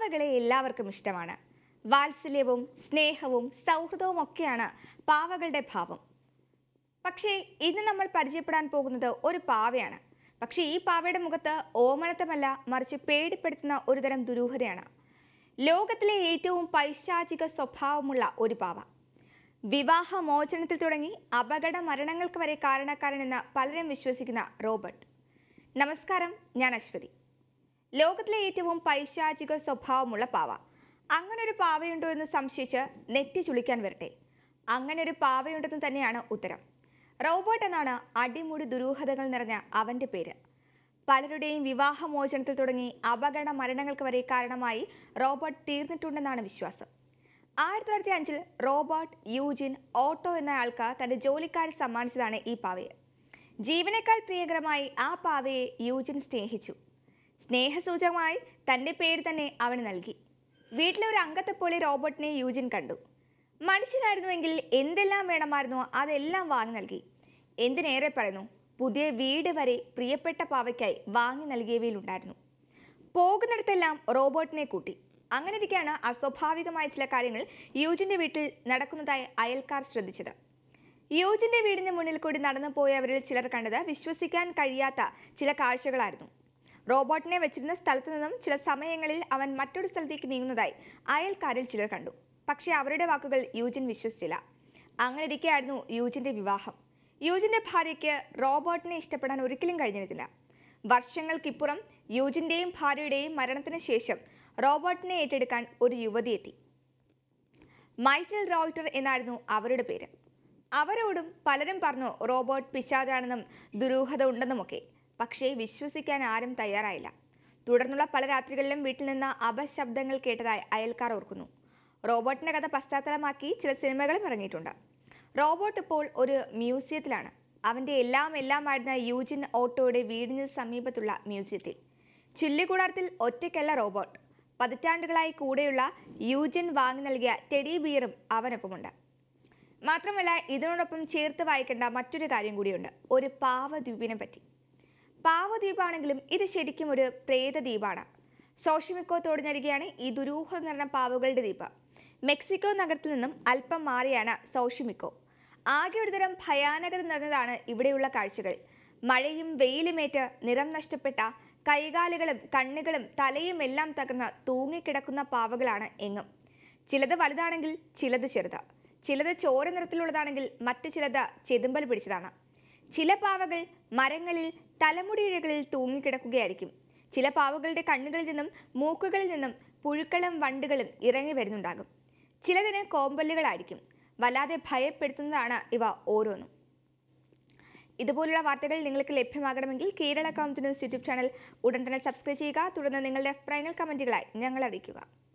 പാവകളെ എല്ലാവർക്കും ഇഷ്ടമാണ് വാത്സല്യവും സ്നേഹവും സൗഹൃദവും ഒക്കെയാണ് പാവകളുടെ ഭാവം പക്ഷേ ഇന്ന് നമ്മൾ പരിചയപ്പെടാൻ പോകുന്നത് ഒരു പാവയാണ് പക്ഷേ ഈ പാവയുടെ മുഖത്ത് ഓമനത്തമല്ല മറിച്ച് പേടിപ്പെടുത്തുന്ന ഒരുതരം ദുരൂഹതയാണ് ലോകത്തിലെ ഏറ്റവും പൈശാചിക സ്വഭാവമുള്ള ഒരു പാവ വിവാഹമോചനത്തിൽ തുടങ്ങി അപകട മരണങ്ങൾക്ക് വരെ കാരണക്കാരനെന്ന് പലരും വിശ്വസിക്കുന്ന റോബർട്ട് നമസ്കാരം ഞാൻ അശ്വതി ലോകത്തിലെ ഏറ്റവും പൈശാചിക സ്വഭാവമുള്ള പാവ അങ്ങനെ ഒരു പാവയുണ്ടോ എന്ന് സംശയിച്ച് നെറ്റി ചുളിക്കാൻ വരട്ടെ അങ്ങനെ ഒരു പാവയുണ്ടെന്ന് തന്നെയാണ് ഉത്തരം റോബോട്ട് എന്നാണ് അടിമുടി ദുരൂഹതകൾ നിറഞ്ഞ അവൻ്റെ പേര് പലരുടെയും വിവാഹമോചനത്തിൽ തുടങ്ങി അപകട മരണങ്ങൾക്ക് വരെ കാരണമായി റോബോട്ട് തീർന്നിട്ടുണ്ടെന്നാണ് വിശ്വാസം ആയിരത്തി തൊള്ളായിരത്തി അഞ്ചിൽ റോബോട്ട് യൂജിൻ ഓട്ടോ എന്നയാൾക്ക് തൻ്റെ ജോലിക്കാരി സമ്മാനിച്ചതാണ് ഈ പാവയെ ജീവനേക്കാൾ പ്രിയകരമായി ആ പാവയെ യൂജിൻ സ്നേഹിച്ചു സ്നേഹസൂചകമായി തൻ്റെ പേര് തന്നെ അവന് നൽകി വീട്ടിലെ ഒരു അംഗത്തെ പോലെ റോബോട്ടിനെ യൂജിൻ കണ്ടു മനുഷ്യനായിരുന്നുവെങ്കിൽ എന്തെല്ലാം വേണമായിരുന്നോ അതെല്ലാം വാങ്ങി നൽകി എന്തിനേറെ പറയുന്നു പുതിയ വീട് വരെ പ്രിയപ്പെട്ട പാവയ്ക്കായി വാങ്ങി നൽകിയവയിലുണ്ടായിരുന്നു പോകുന്നിടത്തെല്ലാം റോബോട്ടിനെ കൂട്ടി അങ്ങനെ ഇരിക്കെയാണ് അസ്വാഭാവികമായ ചില കാര്യങ്ങൾ യൂജിൻ്റെ വീട്ടിൽ നടക്കുന്നതായി അയൽക്കാർ ശ്രദ്ധിച്ചത് യൂജിൻ്റെ വീടിന് മുന്നിൽ കൂടി നടന്നു പോയവരിൽ ചിലർ കണ്ടത് വിശ്വസിക്കാൻ കഴിയാത്ത ചില കാഴ്ചകളായിരുന്നു റോബോട്ടിനെ വെച്ചിരുന്ന സ്ഥലത്തു നിന്നും ചില സമയങ്ങളിൽ അവൻ മറ്റൊരു സ്ഥലത്തേക്ക് നീങ്ങുന്നതായി അയൽക്കാരിൽ ചിലർ കണ്ടു പക്ഷേ അവരുടെ വാക്കുകൾ യൂജിൻ വിശ്വസിച്ചില്ല അങ്ങനെ ഇരിക്കെയായിരുന്നു യൂജിൻ്റെ വിവാഹം യൂജിൻ്റെ ഭാര്യയ്ക്ക് റോബോട്ടിനെ ഇഷ്ടപ്പെടാൻ ഒരിക്കലും കഴിഞ്ഞിരുന്നില്ല വർഷങ്ങൾക്കിപ്പുറം യൂജിൻ്റെയും ഭാര്യയുടെയും മരണത്തിന് ശേഷം റോബോട്ടിനെ ഏറ്റെടുക്കാൻ ഒരു യുവതി എത്തി മൈറ്റൽ റോയിറ്റർ എന്നായിരുന്നു അവരുടെ പേര് അവരോടും പലരും പറഞ്ഞു റോബോട്ട് പിശാചാണെന്നും ദുരൂഹത ഉണ്ടെന്നുമൊക്കെ പക്ഷേ വിശ്വസിക്കാൻ ആരും തയ്യാറായില്ല തുടർന്നുള്ള പല രാത്രികളിലും വീട്ടിൽ നിന്ന് അപശബ്ദങ്ങൾ കേട്ടതായി അയൽക്കാർ ഓർക്കുന്നു റോബോട്ടിൻ്റെ കഥ പശ്ചാത്തലമാക്കി ചില സിനിമകളും ഇറങ്ങിയിട്ടുണ്ട് റോബോട്ട് ഇപ്പോൾ ഒരു മ്യൂസിയത്തിലാണ് അവൻ്റെ എല്ലാം എല്ലാമായിരുന്ന യൂജിൻ ഓട്ടോയുടെ വീടിന് സമീപത്തുള്ള മ്യൂസിയത്തിൽ ചില്ലിക്കൂടാരത്തിൽ ഒറ്റയ്ക്കല്ല റോബോട്ട് പതിറ്റാണ്ടുകളായി കൂടെയുള്ള യൂജിൻ വാങ്ങി നൽകിയ ടെഡി ബിയറും അവനൊപ്പമുണ്ട് മാത്രമല്ല ഇതിനോടൊപ്പം ചേർത്ത് വായിക്കേണ്ട മറ്റൊരു കാര്യം കൂടിയുണ്ട് ഒരു പാവദ്വീപിനെ പറ്റി പാവദ്വീപാണെങ്കിലും ഇത് ശരിക്കും ഒരു പ്രേതദ്വീപാണ് സോഷ്യമിക്കോ തോടിനരികെയാണ് ഈ ദുരൂഹം നിറഞ്ഞ പാവകളുടെ ദ്വീപ് മെക്സിക്കോ നഗരത്തിൽ നിന്നും അല്പം മാറിയാണ് സോഷ്യമിക്കോ ആകെ ഒരുതരം ഭയാനകത നിറഞ്ഞതാണ് ഇവിടെയുള്ള കാഴ്ചകൾ മഴയും വെയിലുമേറ്റ് നിറം നഷ്ടപ്പെട്ട കൈകാലുകളും കണ്ണുകളും തലയും എല്ലാം തകർന്ന് തൂങ്ങിക്കിടക്കുന്ന പാവകളാണ് എങ്ങും ചിലത് വലുതാണെങ്കിൽ ചിലത് ചെറുത് ചിലത് ചോര നിറത്തിലുള്ളതാണെങ്കിൽ മറ്റു ചിലത് ചെതുമ്പൽ പിടിച്ചതാണ് ചില പാവകൾ മരങ്ങളിൽ തലമുടിയിഴകളിൽ തൂങ്ങിക്കിടക്കുകയായിരിക്കും ചില പാവകളുടെ കണ്ണുകളിൽ നിന്നും മൂക്കുകളിൽ നിന്നും പുഴുക്കളും വണ്ടുകളും ഇറങ്ങി വരുന്നുണ്ടാകും ചിലതിന് കോമ്പല്ലുകളായിരിക്കും വല്ലാതെ ഭയപ്പെടുത്തുന്നതാണ് ഇവ ഓരോന്നും ഇതുപോലുള്ള വാർത്തകൾ നിങ്ങൾക്ക് ലഭ്യമാകണമെങ്കിൽ Kerala Kaumudi news YouTube channel ഉടൻ തന്നെ സബ്സ്ക്രൈബ് ചെയ്യുക തുടർന്ന് നിങ്ങളുടെ അഭിപ്രായങ്ങൾ കമൻറ്റുകളായി ഞങ്ങൾ അറിയിക്കുക